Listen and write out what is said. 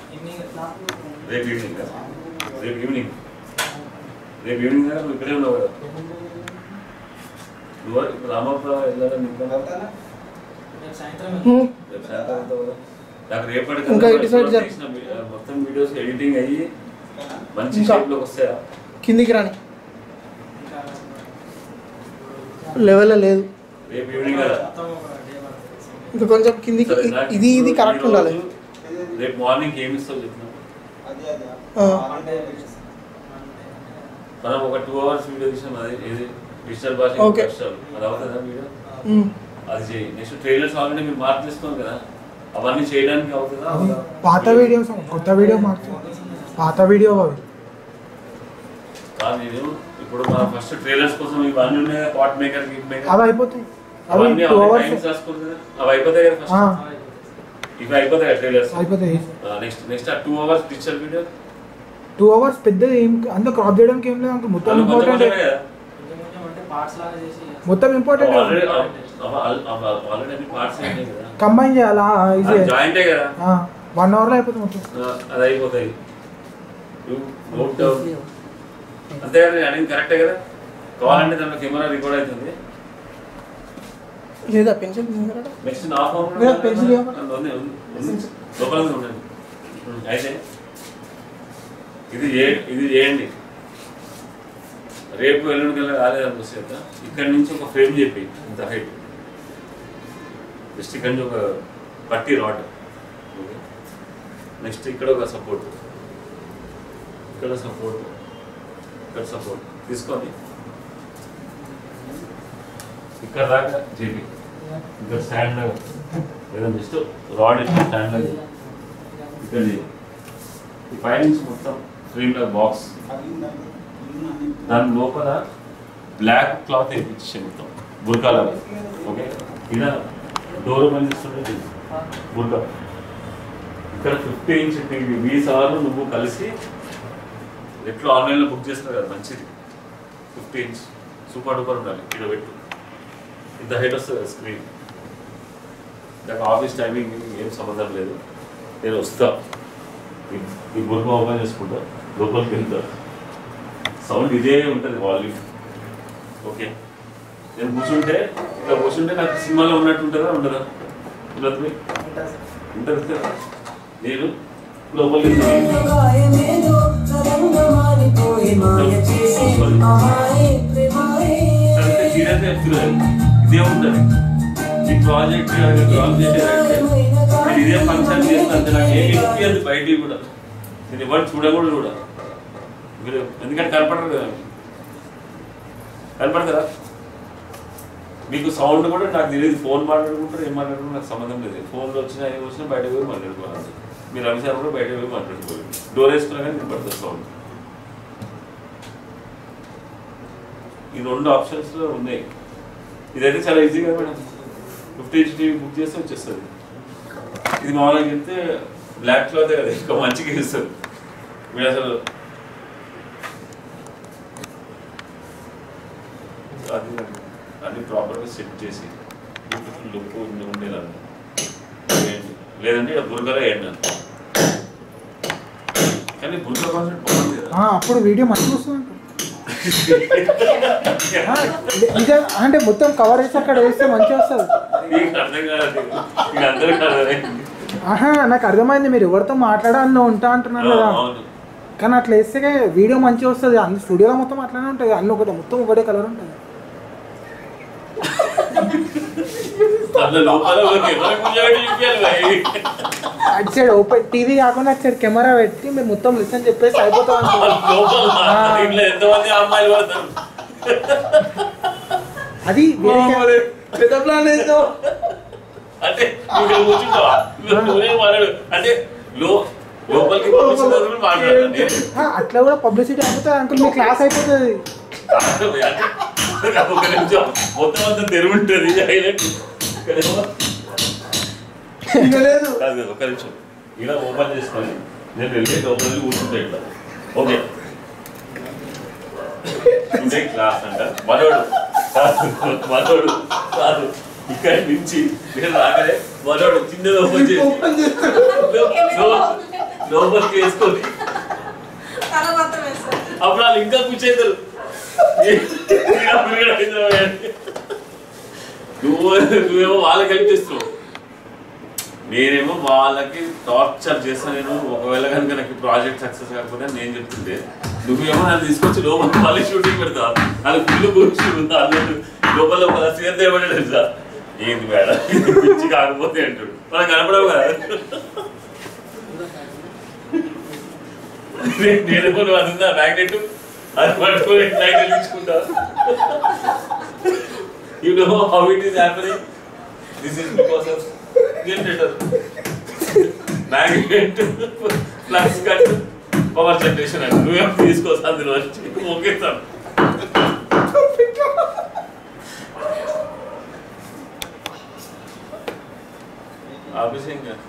రేపు ఈవినింగ్ రేపు ఈవినింగ్ రేపు ఈవినింగ్ దాకా నువ్వు ఇక్కడే ఉన్నావు కదా నువ్వు ఇప్పుడు రామప్ప వెళ్ళాలని ఇంకా రేపు సాయంత్రం వెళ్తావు కదా నాకు రేపటి ఇంకా ఇటు సైడ్ జరు. మొత్తం వీడియోస్ ఎడిటింగ్ అయ్యి మంచి ఇంకా. షేప్ లోకి వస్తాయా కిందికి రాని లెవెల్ లేదు రేపు ఈవినింగ్ కదా ఇంకా కొంచెం కిందికి సరే, ఇ- నాకు ఇది ఇది ఈ కరెక్ట్ రోజు ఉండాలి రేపు మార్నింగ్ ఏమి ఇస్తావు చెప్పిన ఆ. మనం ఒక టూ అవర్స్ వీడియో తీసాం అది ఇది డిజిటల్ భాష Okay. డిజిటల్ అది అవుతుందా వీడియో ఉమ్. అది చేయి నెక్స్ట్ ట్రైలర్స్ ఆల్రెడీ మీరు మార్క్ చేసుకోండి కదా అవన్నీ చేయడానికి అవుతుందా అది అవదా? పాత వీడియోస్ కొత్త వీడియో మార్చు పాత వీడియో అవి కాదు నేను ఇప్పుడు మన ఫస్ట్ ట్రైలర్స్ కోసం ఇవన్నీ ఉన్నాయి పాట్ మేకర్ గిట్ మేకర్ అవి అయిపోతాయి అవి అవన్నీ టూ అవన్నీ అవర్స్ టైమ్స్ రాసుకోండి కదా అవి అయిపోతాయి కదా ఆ, ఫస్ట్ ఇవి అయిపోతాయి ట్రైలర్స్ అయిపోతాయి నెక్స్ట్ నెక్స్ట్ ఆ two hours digital video two hours పెద్దది ఏం అందులో క్రాప్ చేయడానికి ఏం లేదు అంకుల్ మొత్తం కొంచెం ఇంపార్టెంట్ కొంచెమే కదా మొత్తం ఇంపార్టెంట్ ఆల్రెడీ ఆల్రెడీ అన్ని పార్ట్స్ అయినాయి కదా కంబైన్ చేయాలా ఈజీ జాయింటే కదా వన్ అవర్లో అయిపోతుంది మొత్తం ఆ, అది అయిపోతాయి నోట్ డౌన్ అంతే కదా నేను అడిగింది కరెక్టే కదా కావాలంటే దాంట్లో కెమెరా రికార్డ్ అవుతుంది లేదా పెన్సిల్ నెక్స్ట్ నా ఫోన్ లేదా pencil ఇవ్వమా? ఉంది ఉంది ఉంది. లోపల ఉంది, ఉండండి ఉం, అయితే ఇది ఏ ఇది చేయండి రేపు ఎల్లుండి కల్లా కాలేదనిపిస్తే ఇక్కడి నుంచి ఒక ఫ్రేమ్ చెప్పి ఇంత హైట్ జస్ట్ ఇక్కడి నుంచి ఒక పట్టి రాడ్ ఓకే నెక్స్ట్ ఇక్కడ ఒక సపోర్ట్ ఇక్కడ సపోర్ట్ ఇక్కడ సపోర్ట్ తీసుకొని ఇక్కడ దాకా చేపి ఇక్కడ స్టాండ్ లాగా లేదా జస్ట్ రాడ్ ఇట్లా స్టాండ్ లాగా ఇక్కడ చేయి. ఈ పై నుంచి మొత్తం ఫ్రేమ్ లాగా బాక్స్ దాని లోపల బ్లాక్ క్లాత్ వేయించే మొత్తం బుర్కా లాగా ఓకే ఇలా డోర్ పనిస్తుంటే బుర్కా ఇక్కడ ఫిఫ్టీ ఇంచ్ టీవీ మీ సార్లు నువ్వు కలిసి ఎట్లా ఆన్లైన్లో బుక్ చేస్తారు కదా మంచిది ఫిఫ్టీ ఇంచ్ సూపర్ డూపర్ ఉండాలి ఇక్కడ పెట్టు ఇంత హైట్ వస్తుంది స్క్రీన్ నాకు ఆఫీస్ టైమింగ్ ఏం సంబంధం లేదు నేను వస్తా ఈ- ఈ బుర్క ఓపెన్ చేసుకుంటా లోపలికి వెళ్తా సౌండ్ ఇదే ఉంటుంది వాల్యూమ్ ఓకే నేను కూర్చుంటే ఇట్లా కూర్చుంటే నాకు సినిమాలో ఉన్నట్టు ఉంటుందా ఉండదా ఉండదు ఉంటుంది కదా నేను లోపలికి వెళ్తా. గాయమేదో సడన్గా మారిపోయి మాయ చేసి అమాయే ప్రేమాయే కరెక్ట్ సీరియస్గా చెప్తున్నాను ఇదే ఉంటుంది ఈ ప్రాజెక్ట్ జాబ్ చేసేదంటే నేను ఇదే ఫంక్షన్ చేస్తాను నాకు ఏమి ఇప్పించదు బయటికి కూడా నేను ఎవరు చూడకూడదు కూడా మీరు ఎందుకంటే కనపడరు కదా కనపడతారా మీకు సౌండ్ కూడా నాకు తెలియదు ఫోన్ మాట్లాడుకుంటారు ఏం మాట్లాడుకుంటారు నాకు సంబంధం లేదు ఫోన్లో వచ్చినా ఏం వచ్చినా బయటకు పోయి మాట్లాడుకోవాలి మీరు అభిసార్ కూడా బయటకు పోయి మాట్లాడుకోవాలి డోర్ వేసుకున్నా కానీ వినపడుతుంది సౌండ్ ఈ రెండు ఆప్షన్స్లో ఉన్నాయి ఇదైతే చాలా ఈజీగా madam fifty inch TV book చేస్తే వచ్చేస్తుంది ఇది మామూలుగా చెప్తే బ్లాక్ క్లాత్ కదా ఇంకా మంచిగా ఇస్తుంది మీరు అసలు అది అన్ని ప్రాపర్గా సెట్ చేసి బ్యూటిఫుల్ లుక్ ఉండేదాన్ని వేయండి. లేదంటే ఇక బుర్గలో వేయండి నన్ను. కానీ బుర్గ కాన్సెప్ట్ బాగుంది కదా ఆ, అప్పుడు వీడియో మంచిగా వస్తుంది ఆ, ఇదే అంటే మొత్తం కవర్ వేసి అక్కడ వేస్తే మంచిగా వస్తుంది నీకు అర్థం కాదు నీకు అందరికీ అర్థమైంది ఆహా నాకు అర్థమైంది మీరు ఎవరితో మాట్లాడాలని ఉంటా అంటున్నారు కదా అవును కానీ అట్లా వేస్తే వీడియో మంచిగా వస్తుంది అన్ని స్టూడియోలో మొత్తం అట్లానే ఉంటుంది అన్ని ఒకటి మొత్తం ఒకటే కలర్ ఉంటుంది అందులో లోపల ఒక కెమెరా కూర్చోబెట్టి చూపించాలి భయ్. అటు సైడ్ ఓపెన్ టీవీ కాకుండా అటు సైడ్ కెమెరా పెట్టి మీరు మొత్తం లిసన్ చెప్పేసి అయిపోతాం ఆ లోపల దీంట్లో ఎంతమంది అమ్మాయిలు పడతారు అది వేరే పెద్ద ప్లాన్ ఏందో అంటే నువ్వు ఇక్కడ కూర్చుంటావా నువ్వు నువ్వే మాట్లాడు అంటే లో లోపలికి పంపించిన మాట్లాడాలి నేను ఆ, అట్లా కూడా పబ్లిసిటీ అయిపోతుంది అంకుల్ మీ క్లాస్ అయిపోతుంది కాదు భయ్. అంటే ఒక నిమిషం మొత్తం అంతా తెరువు ఉంటుంది హైలైట్ ఇక్కడేమో ఇక లేదు కాదు కాదు, ఒక నిమిషం ఇలా ఓపెన్ చేసుకొని నేను వెళ్ళి లోపల వెళ్ళి కూర్చుంటా ఇట్లా ఓకే టుడే క్లాస్ అంట మనోడు కాదు, మనోడు కాదు ఇక్కడి నుంచి నేను రాగానే మనోడు చిన్నది ఓపెన్ చేసి ఓపెన్ చేస్తాడు లో- లో- లోపలికి వేసుకొని తల మొత్తం వేస్తారు అప్పుడు వాళ్ళు ఇంకా కూర్చేద్దరు నువ్వు నువ్వేమో వాళ్ళకి హెల్ప్ చేస్తున్నావు నేనేమో వాళ్ళకి టార్చర్ చేస్తాను నేను ఒకవేళ కనుక నాకు ప్రాజెక్ట్ సక్సెస్ కాకపోతే నేను చెప్తుంటే నువ్వేమో నన్ను తీసుకొచ్చి లోపల మళ్ళీ షూటింగ్ పెడతా నాకు ఫుల్ గురించి ఉంది అన్నట్టు లోపల ఒక సీఎం ఏమంటాడు తెలుసా ఏంది మేడం ఇది పిచ్చి కాకపోతే అంటాడు మనం కనపడవు కదా నే- నేనేమో నువ్వు అందుందా మ్యాగ్నెట్ అది పట్టుకొని లైట్ వెలిగించుకుంటా you know how it is happening this is because of generator magnet flux cut power generation అంటే నువ్వేం తీసుకోవచ్చు అందులో వచ్చి ఓకే సార్ ఆఫీస్ ఇంకా